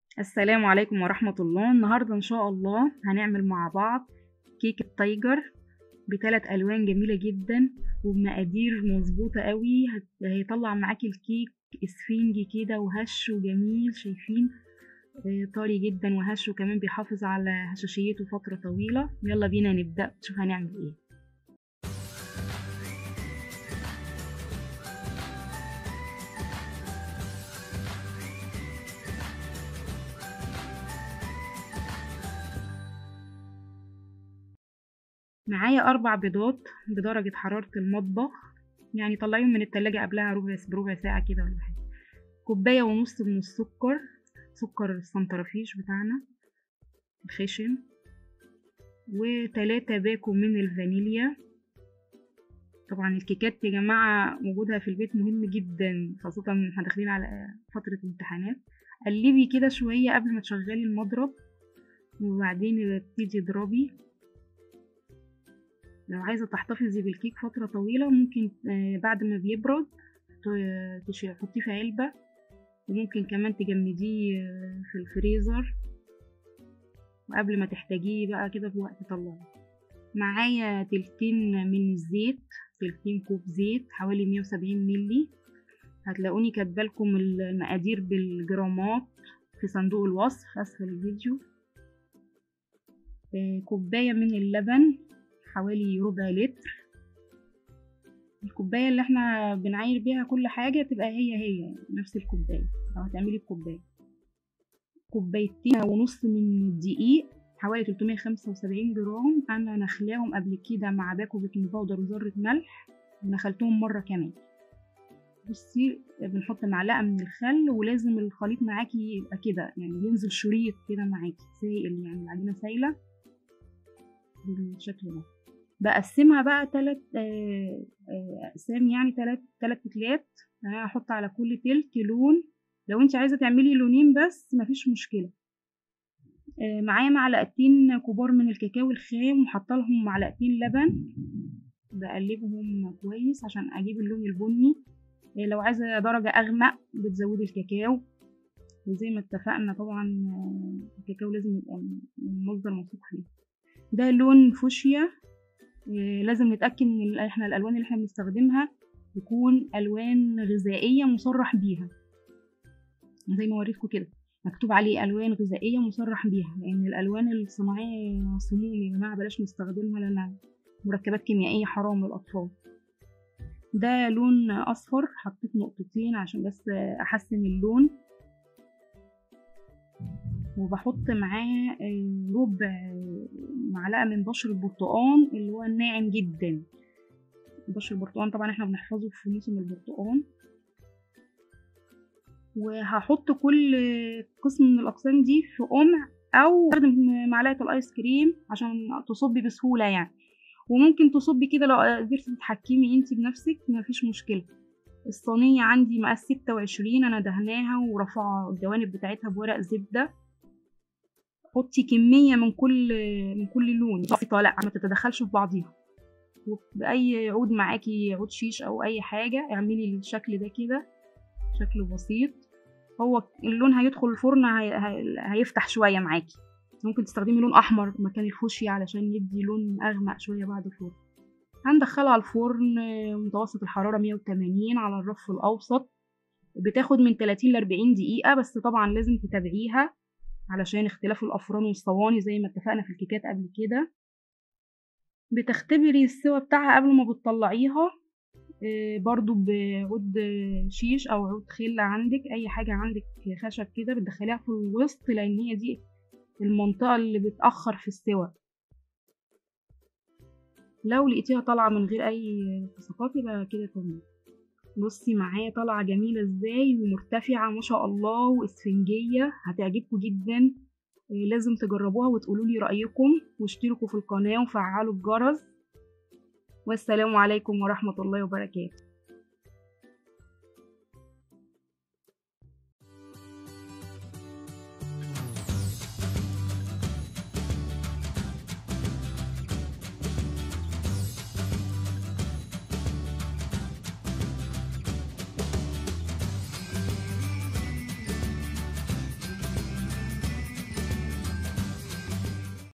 السلام عليكم ورحمة الله النهاردة إن شاء الله هنعمل مع بعض كيك التايجر بثلاث ألوان جميلة جدا وبمقادير مظبوطة قوي هت- هيطلع معاكي الكيك اسفنجي كده وهش وجميل شايفين آه، طري جدا وهش وكمان بيحافظ على هشاشيته فترة طويلة يلا بينا نبدأ نشوف هنعمل ايه معايا أربع بيضات بدرجة حرارة المطبخ يعني طلعيهم من التلاجة قبلها ربع بربع ساعة كده ولا حاجة كوباية ونص من السكر سكر السنترفيش بتاعنا الخشن وتلاتة باكو من الفانيليا طبعا الكيكات يا جماعة وجودها في البيت مهم جدا خاصة احنا داخلين على فترة امتحانات قلبي كده شوية قبل ما تشغلي المضرب وبعدين ابتدي اضربي لو عايزة تحتفظي بالكيك فترة طويلة ممكن آه، بعد ما بيبرد ت- تش- تحطيه في علبة وممكن كمان تجمديه آه، في الفريزر وقبل ما تحتاجيه بقى كده في وقت طلعه معايا تلتين من الزيت تلتين كوب زيت حوالي مية وسبعين ملي هتلاقوني كاتبالكم المقادير بالجرامات في صندوق الوصف اسفل الفيديو آه، كوباية من اللبن حوالي ربع لتر الكوباية اللي احنا بنعاير بيها كل حاجة تبقى هي هي نفس الكوباية لو هتعملي بكوباية كوبايتين ونص من الدقيق حوالي 375 جرام انا نخلاهم قبل كده مع باكو بيكنج باودر وذرة ملح ونخلتهم مرة كمان بصي بنحط معلقة من الخل ولازم الخليط معاكي يبقى كده يعني ينزل شريط كده معاكي سائل يعني العجينة سايلة بالشكل ده بقسمها بقى تلات آه، آه، اقسام يعني تلات تلات تلات يعني هحط على كل تلت لون لو انت عايزه تعملي لونين بس مفيش مشكله آه، معايا معلقتين كبار من الكاكاو الخام وحاطه لهم معلقتين لبن بقلبهم كويس عشان اجيب اللون البني آه، لو عايزه درجه اغمق بتزودي الكاكاو وزي ما اتفقنا طبعا آه، الكاكاو لازم يبقى من مصدر موثوق فيه ده لون فوشيا آه، لازم نتأكد ان ال- احنا الالوان اللي احنا بنستخدمها تكون الوان غذائية مصرح بيها زي ما وريتكم كده مكتوب عليه الوان غذائية مصرح بيها لان الالوان الصناعية سموم يا جماعة بلاش نستخدمها لان مركبات كيميائية حرام للاطفال ده لون اصفر حطيت نقطتين عشان بس احسن اللون وبحط معاه آه، ربع معلقة من بشر البرتقان اللي هو الناعم جدا بشر البرتقان طبعا احنا بنحفظه في موسم البرتقان وهحط كل قسم من الأقسام دي في قمع أو استخدم معلقة الآيس كريم عشان تصبي بسهولة يعني وممكن تصبي كده لو قدرتي تتحكمي انتي بنفسك مفيش مشكلة الصينية عندي مقاس ستة وعشرين أنا دهناها ورافعة الجوانب بتاعتها بورق زبدة حطي كمية من كل من كل لون بسيطة لا ما تتدخلش في بعضيها بأي عود معاكي عود شيش أو أي حاجة اعملي الشكل ده كده شكل بسيط هو اللون هيدخل الفرن هي... هي... هيفتح شوية معاكي ممكن تستخدمي لون أحمر مكان الفوشيا علشان يدي لون أغمق شوية بعد الفرن هندخلها على الفرن آه، متوسط الحرارة 180 على الرف الأوسط بتاخد من 30 ل 40 دقيقة بس طبعا لازم تتابعيها علشان اختلاف الأفران والصواني زي ما اتفقنا في الكيكات قبل كده بتختبري السوا بتاعها قبل ما بتطلعيها آه، برضو بعود آه، شيش او عود خل عندك اي حاجة عندك خشب كده بتدخليها في الوسط لان هي دي المنطقة اللي بتأخر في السوا لو لقيتيها طالعة من غير اي التصاقات يبقى كده تمام بصي معايا طالعة جميلة ازاي ومرتفعة ما شاء الله واسفنجية هتعجبكم جدا آه، لازم تجربوها وتقولوا لي رأيكم واشتركوا في القناة وفعلوا الجرس والسلام عليكم ورحمة الله وبركاته